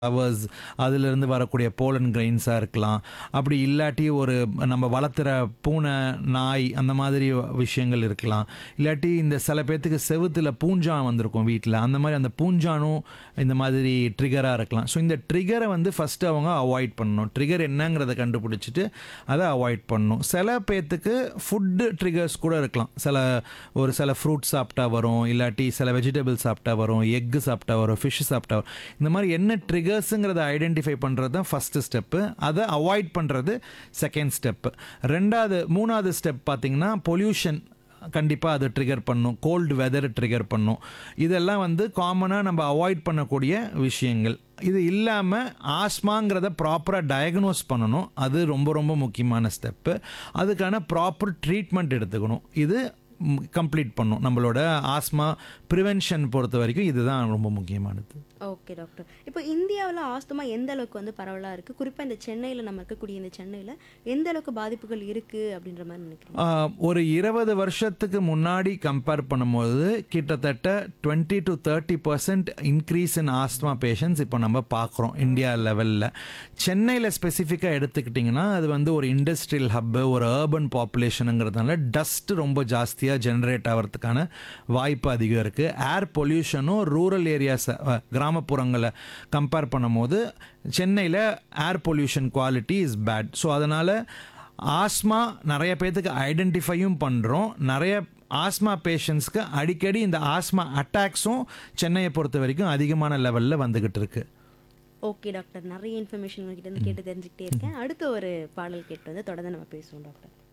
flowers அதிலிருந்து வரக்கூடிய pollen கிரெயின்ஸாக இருக்கலாம் அப்படி இல்லாட்டி ஒரு நம்ம வளர்த்துற பூனை நாய் அந்த மாதிரி விஷயங்கள் இருக்கலாம் இல்லாட்டி இந்த சில பேர்த்துக்கு செவுத்துல பூஞ்சான் வந்திருக்கும் வீட்டில் அந்த மாதிரி அந்த பூஞ்சானும் இந்த மாதிரி ட்ரிகராக இருக்கலாம் ஸோ இந்த ட்ரிகரை வந்து ஃபஸ்ட்டு அவங்க அவாய்ட் பண்ணணும் ட்ரிகர் என்னங்கிறத கண்டுபிடிச்சிட்டு அதை அவாய்ட் பண்ணணும் சில பேர்த்துக்கு ஃபுட்டு ட்ரிகர்ஸ் கூட இருக்கலாம் சில ஒரு சில ஃப்ரூட் சாப்பிட்டா வரும் இல்லாட்டி சில வெஜிடபிள் சாப்பிட்டா வரும் எக்கு சாப்பிட்டா வரும் ஃபிஷ் சாப்பிட்டா வரும் இந்த மாதிரி என்ன ட்ரிகர்ஸுங்கிறத ஐடென்டிஃபை பண்ணுறது தான் ஃபஸ்ட்டு ஸ்டெப்பு அதை அவாய்ட் பண்ணுறது செகண்ட் ஸ்டெப்பு ரெண்டாவது மூணாவது ஸ்டெப் பார்த்தீங்கன்னா பொல்யூஷன் கண்டிப்பாக அது ட்ரிகர் பண்ணும் கோல்டு வெதர் ட்ரிகர் பண்ணும் இதெல்லாம் வந்து காமனாக நம்ம அவாய்ட் பண்ணக்கூடிய விஷயங்கள் இது இல்லாமல் ஆஸ்மாங்கிறத ப்ராப்பராக டயக்னோஸ் பண்ணணும் அது ரொம்ப ரொம்ப முக்கியமான ஸ்டெப்பு அதுக்கான ப்ராப்பர் ட்ரீட்மெண்ட் எடுத்துக்கணும் இது கம்ப்ளீட் பண்ணும் நம்மளோட ஆஸ்மா ப்ரிவென்ஷன் பொறுத்த வரைக்கும் இதுதான் ரொம்ப முக்கியமானது ஓகே டாக்டர் இப்போ இந்தியாவில் ஆஸ்துமா எந்த அளவுக்கு வந்து பரவலாக இருக்குது குறிப்பாக இந்த சென்னையில் நம்ம இருக்கக்கூடிய இந்த சென்னையில் எந்த அளவுக்கு பாதிப்புகள் இருக்குது அப்படின்ற மாதிரி நினைக்கிறீங்க ஆஹ், ஒரு இருபது வருஷத்துக்கு முன்னாடி கம்பேர் பண்ணும்போது கிட்டத்தட்ட twenty to thirty percent increase in asthma patients இப்போ நம்ம பார்க்குறோம் இந்தியா லெவலில் சென்னையில் ஸ்பெசிஃபிக்காக எடுத்துக்கிட்டிங்கன்னா அது வந்து ஒரு இண்டஸ்ட்ரியல் ஹப்பு ஒரு அர்பன் பாப்புலேஷனுங்கிறதுனால டஸ்ட் ரொம்ப ஜாஸ்தியாக ஜென்ரேட் ஆகிறதுக்கான வாய்ப்பு அதிகம் இருக்குது ஏர் பொல்யூஷனும் ரூரல் ஏரியாஸ் கிராமப்புறங்களை கம்பேர் பண்ணும்போது சென்னையில் air pollution quality is bad so அதனால் ஆஸ்மா நிறைய பேர்த்துக்கு ஐடென்டிஃபையும் பண்ணுறோம் நிறைய ஆஸ்மா பேஷண்ட்ஸ்க்கு அடிக்கடி இந்த ஆஸ்மா அட்டாக்ஸும் சென்னையை பொறுத்த வரைக்கும் அதிகமான லெவலில் வந்துக்கிட்டு இருக்கு ஓகே டாக்டர் நிறைய இன்ஃபர்மேஷன் உங்ககிட்ட இருந்து கேட்டு தெரிஞ்சுக்கிட்டே இருக்கேன் அடுத்த ஒரு பாடல் கேட்டு வந்து தொடர்ந்து நம்ம பேசுவோம் டாக்டர்